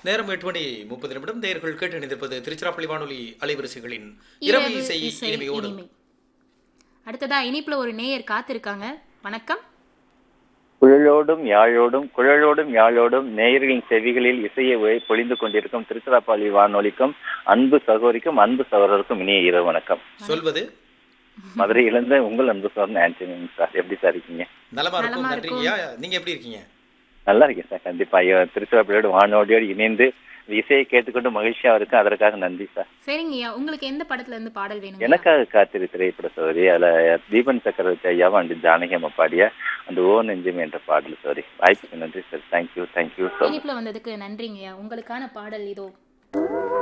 நேரம் எட்டு மணி முப்பது நிமிடம் நேர்கள் கேட்டு இணைந்திருப்பது திருச்சிராப்பள்ளி வானொலி அலைவரிசைகளின் இரவு இரவு இசை இசை இனிமையோடு இனிமை அடுத்ததா இனிப்புல ஒரு நேயர் காத்திருக்காங்க வணக்கம் குழலோடும் யாழோடும் குழலோடும் யாழோடும் நேயர்களின் செவிகளில் இசையை ஒ- பொழிந்து கொண்டிருக்கும் திருச்சிராப்பள்ளி வானொலிக்கும் அன்பு சகோதரிக்கும் அன்பு சகோதரருக்கும் இனிய இரவு வணக்கம் சொல்வது மதுரையிலிருந்து உங்கள் அன்பு சகோதரன் ஆண்டனி சார் எப்படி சார் இருக்கீங்க நலமா இருக்கும் நலமா நன்றிங்கய்யா நீங்க எப்படி இருக்கீங்க நல்லா இருக்கேன் சார் கண்டிப்பா ஐயோ, திருச்சிராப்பள்ளியோட வானொலியோடு இணைந்து இசையை கேட்டுக்கொண்டு மகிழ்ச்சியா இருக்கும் அதற்காக நன்றி சார் சரிங்கய்யா உங்களுக்கு எந்த படத்துல இருந்து பாடல் வேணும் எனக்காக காத்திரு திரைப்பட சோதரி அதுல தீபன் சக்கரவர்த்தி ஐயாவும் அண்டு ஜானகி அம்மா பாடிய அந்த ஓ நெஞ்சம் என்ற பாடல் சோதரி வாய்ப்புக்கு நன்றி sir thank you thank you so much இனிப்புல வந்ததுக்கு நன்றிங்கய்யா உங்களுக்கான பாடல் இதோ